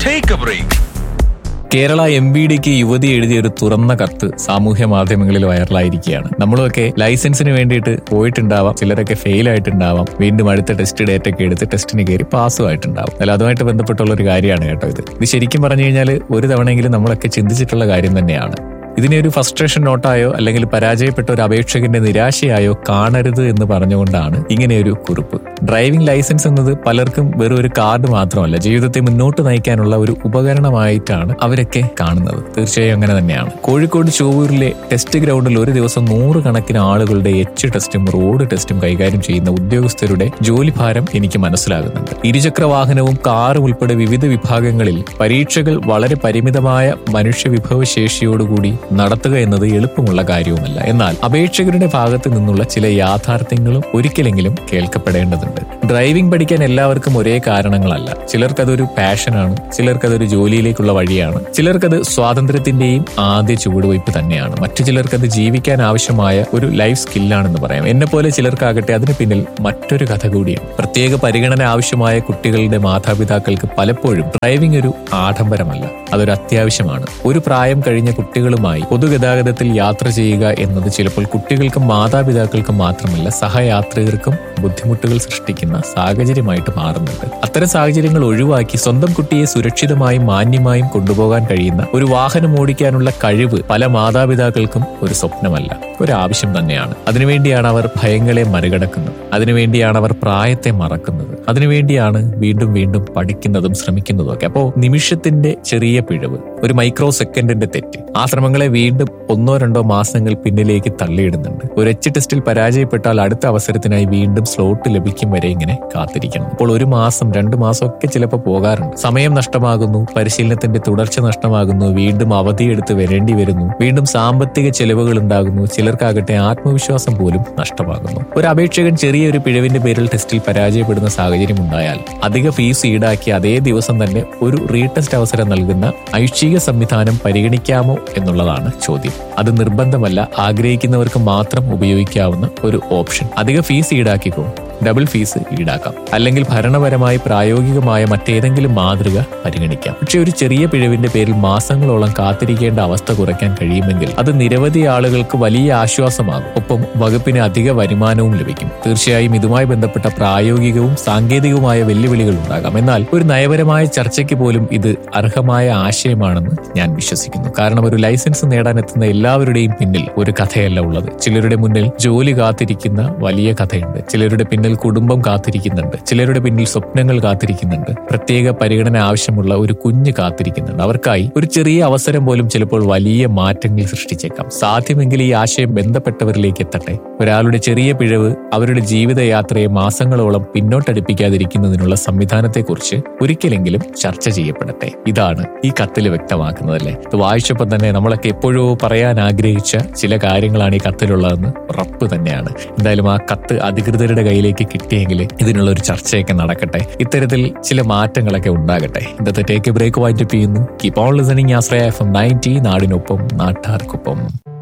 Take a break. Kerala M B ഡിക്ക് യുവതി എഴുതിയ ഒരു തുറന്ന കത്ത് സാമൂഹ്യ മാധ്യമങ്ങളിൽ വൈറലായിരിക്കുകയാണ് നമ്മളൊക്കെ ലൈസൻസിന് വേണ്ടിയിട്ട് പോയിട്ടുണ്ടാവാം ചിലരൊക്കെ ഫെയിൽ ആയിട്ടുണ്ടാവാം വീണ്ടും അടുത്ത ടെസ്റ്റ് ഡേറ്റ് ഒക്കെ എടുത്ത് ടെസ്റ്റിന് കയറി പാസ്സും ആയിട്ടുണ്ടാവും അല്ല അതുമായിട്ട് ബന്ധപ്പെട്ടുള്ള ഒരു കാര്യമാണ് കേട്ടോ ഇത് ഇത് ശരിക്കും പറഞ്ഞു കഴിഞ്ഞാൽ ഒരു തവണയെങ്കിലും നമ്മളൊക്കെ ചിന്തിച്ചിട്ടുള്ള കാര്യം തന്നെയാണ് ഇതിനെ ഒരു ഫ്രസ്ട്രേഷൻ നോട്ടായോ അല്ലെങ്കിൽ പരാജയപ്പെട്ട ഒരു അപേക്ഷകന്റെ നിരാശയായോ കാണരുത് എന്ന് പറഞ്ഞുകൊണ്ടാണ് ഇങ്ങനെയൊരു കുറിപ്പ് ഡ്രൈവിംഗ് ലൈസൻസ് എന്നത് പലർക്കും വെറും ഒരു കാർഡ് മാത്രമല്ല ജീവിതത്തെ മുന്നോട്ട് നയിക്കാനുള്ള ഒരു ഉപകരണമായിട്ടാണ് അവരൊക്കെ കാണുന്നത് തീർച്ചയായും അങ്ങനെ തന്നെയാണ് കോഴിക്കോട് ചൊവ്വൂരിലെ ടെസ്റ്റ് ഗ്രൗണ്ടിൽ ഒരു ദിവസം നൂറുകണക്കിന് ആളുകളുടെ എച്ച് ടെസ്റ്റും റോഡ് ടെസ്റ്റും കൈകാര്യം ചെയ്യുന്ന ഉദ്യോഗസ്ഥരുടെ ജോലിഭാരം എനിക്ക് മനസ്സിലാകുന്നുണ്ട് ഇരുചക്ര വാഹനവും കാറും ഉൾപ്പെടെ വിവിധ വിഭാഗങ്ങളിൽ പരീക്ഷകൾ വളരെ പരിമിതമായ മനുഷ്യവിഭവശേഷിയോടുകൂടി നടത്തുക എന്നത് എളുപ്പമുള്ള കാര്യവുമല്ല എന്നാൽ അപേക്ഷകരുടെ ഭാഗത്ത് നിന്നുള്ള ചില യാഥാർത്ഥ്യങ്ങളും ഒരിക്കലെങ്കിലും കേൾക്കപ്പെടേണ്ടതുണ്ട് ഡ്രൈവിംഗ് പഠിക്കാൻ എല്ലാവർക്കും ഒരേ കാരണങ്ങളല്ല ചിലർക്കതൊരു പാഷനാണ് ചിലർക്കതൊരു ജോലിയിലേക്കുള്ള വഴിയാണ് ചിലർക്കത് സ്വാതന്ത്ര്യത്തിന്റെയും ആദ്യ ചുവടുവയ്പ് തന്നെയാണ് മറ്റു ചിലർക്കത് ജീവിക്കാൻ ആവശ്യമായ ഒരു ലൈഫ് സ്കില്ലാണെന്ന് പറയാം എന്നെ പോലെ ചിലർക്കാകട്ടെ അതിന് പിന്നിൽ മറ്റൊരു കഥ കൂടിയാണ് പ്രത്യേക പരിഗണന ആവശ്യമായ കുട്ടികളുടെ മാതാപിതാക്കൾക്ക് പലപ്പോഴും ഡ്രൈവിംഗ് ഒരു ആഡംബരമല്ല അതൊരു അത്യാവശ്യമാണ് ഒരു പ്രായം കഴിഞ്ഞ കുട്ടികളുമായി പൊതുഗതാഗതത്തിൽ യാത്ര ചെയ്യുക എന്നത് ചിലപ്പോൾ കുട്ടികൾക്കും മാതാപിതാക്കൾക്കും മാത്രമല്ല സഹയാത്രികർക്കും ബുദ്ധിമുട്ടുകൾ സൃഷ്ടിക്കുന്ന സാഹചര്യമായിട്ട് മാറുന്നുണ്ട് അത്തരം സാഹചര്യങ്ങൾ ഒഴിവാക്കി സ്വന്തം കുട്ടിയെ സുരക്ഷിതമായും മാന്യമായും കൊണ്ടുപോകാൻ കഴിയുന്ന ഒരു വാഹനം ഓടിക്കാനുള്ള കഴിവ് പല മാതാപിതാക്കൾക്കും ഒരു സ്വപ്നമല്ല ഒരു ആവശ്യം തന്നെയാണ് അതിനുവേണ്ടിയാണ് അവർ ഭയങ്ങളെ മറികടക്കുന്നത് അതിനുവേണ്ടിയാണ് അവർ പ്രായത്തെ മറക്കുന്നത് അതിനുവേണ്ടിയാണ് വീണ്ടും വീണ്ടും പഠിക്കുന്നതും ശ്രമിക്കുന്നതും ഒക്കെ അപ്പോ നിമിഷത്തിന്റെ ചെറിയ പിഴവ് ഒരു മൈക്രോ സെക്കൻഡിന്റെ തെറ്റ് ആ ശ്രമങ്ങളെ വീണ്ടും ഒന്നോ രണ്ടോ മാസങ്ങൾ പിന്നിലേക്ക് തള്ളിയിടുന്നുണ്ട് ഒരു എച്ച് ടെസ്റ്റിൽ പരാജയപ്പെട്ടാൽ അടുത്ത അവസരത്തിനായി വീണ്ടും സ്ലോട്ട് ലഭിക്കും വരെ ഇങ്ങനെ കാത്തിരിക്കണം അപ്പോൾ ഒരു മാസം രണ്ട് മാസം ഒക്കെ ചിലപ്പോൾ പോകാറുണ്ട് സമയം നഷ്ടമാകുന്നു പരിശീലനത്തിന്റെ തുടർച്ച നഷ്ടമാകുന്നു വീണ്ടും അവധിയെടുത്ത് വരേണ്ടി വരുന്നു വീണ്ടും സാമ്പത്തിക ചെലവുകൾ ഉണ്ടാകുന്നു ചിലർക്കാകട്ടെ ആത്മവിശ്വാസം പോലും നഷ്ടമാകുന്നു ഒരു അപേക്ഷകൻ ചെറിയൊരു പിഴവിന്റെ പേരിൽ ടെസ്റ്റിൽ പരാജയപ്പെടുന്ന സാഹചര്യം ഉണ്ടായാൽ അധിക ഫീസ് ഈടാക്കി അതേ ദിവസം തന്നെ ഒരു റീടെസ്റ്റ് അവസരം നൽകുന്ന ഐച്ഛിക സംവിധാനം പരിഗണിക്കാമോ എന്നുള്ളതാണ് ചോദ്യം അത് നിർബന്ധമല്ല ആഗ്രഹിക്കുന്നവർക്ക് മാത്രം ഉപയോഗിക്കാവുന്ന ഒരു ഓപ്ഷൻ അധിക ഫീസ് ഈടാക്കിക്കോ ഡബിൾ ഫീസ് ഈടാക്കാം അല്ലെങ്കിൽ ഭരണപരമായി പ്രായോഗികമായ മറ്റേതെങ്കിലും മാതൃക പരിഗണിക്കാം പക്ഷെ ഒരു ചെറിയ പിഴവിന്റെ പേരിൽ മാസങ്ങളോളം കാത്തിരിക്കേണ്ട അവസ്ഥ കുറയ്ക്കാൻ കഴിയുമെങ്കിൽ അത് നിരവധി ആളുകൾക്ക് വലിയ ആശ്വാസമാകും ഒപ്പം വകുപ്പിന് അധിക വരുമാനവും ലഭിക്കും തീർച്ചയായും ഇതുമായി ബന്ധപ്പെട്ട പ്രായോഗികവും സാങ്കേതികവുമായ വെല്ലുവിളികൾ ഉണ്ടാകാം എന്നാൽ ഒരു നയപരമായ ചർച്ചയ്ക്ക് പോലും ഇത് അർഹമായ ആശയമാണെന്ന് ഞാൻ വിശ്വസിക്കുന്നു കാരണം ഒരു ലൈസൻസ് നേടാനെത്തുന്ന എല്ലാവരുടെയും പിന്നിൽ ഒരു കഥയല്ല ഉള്ളത് ചിലരുടെ മുന്നിൽ ജോലി കാത്തിരിക്കുന്ന വലിയ കഥയുണ്ട് ചിലരുടെ പിന്നിൽ കുടുംബം കാത്തിരിക്കുന്നുണ്ട് ചിലരുടെ പിന്നിൽ സ്വപ്നങ്ങൾ കാത്തിരിക്കുന്നുണ്ട് പ്രത്യേക പരിഗണന ആവശ്യമുള്ള ഒരു കുഞ്ഞ് കാത്തിരിക്കുന്നുണ്ട് അവർക്കായി ഒരു ചെറിയ അവസരം പോലും ചിലപ്പോൾ വലിയ മാറ്റങ്ങൾ സൃഷ്ടിച്ചേക്കാം സാധ്യമെങ്കിൽ ഈ ആശയം ബന്ധപ്പെട്ടവരിലേക്ക് എത്തട്ടെ ഒരാളുടെ ചെറിയ പിഴവ് അവരുടെ ജീവിതയാത്രയെ മാസങ്ങളോളം പിന്നോട്ടടിപ്പിക്കാതിരിക്കുന്നതിനുള്ള സംവിധാനത്തെക്കുറിച്ച് ഒരിക്കലെങ്കിലും ചർച്ച ചെയ്യപ്പെടട്ടെ ഇതാണ് ഈ കത്തിൽ വ്യക്തമാക്കുന്നതല്ലേ ഇത് വായിച്ചപ്പോൾ തന്നെ നമ്മളൊക്കെ എപ്പോഴോ പറയാൻ ആഗ്രഹിച്ച ചില കാര്യങ്ങളാണ് ഈ കത്തിലുള്ളതെന്ന് ഉറപ്പ് തന്നെയാണ് എന്തായാലും ആ കത്ത് അധികൃതരുടെ കയ്യിലേക്ക് കിട്ടിയെങ്കിൽ ഇതിനുള്ള ഒരു ചർച്ചയൊക്കെ നടക്കട്ടെ ഇത്തരത്തിൽ ചില മാറ്റങ്ങളൊക്കെ ഉണ്ടാകട്ടെ ഇന്നത്തെ ടേക്ക് ബ്രേക്ക് വായിറ്റ് ചെയ്യുന്നു keep on listening Ashraya FM ninety നയൻറ്റി നാടിനൊപ്പം നാട്ടാർക്കൊപ്പം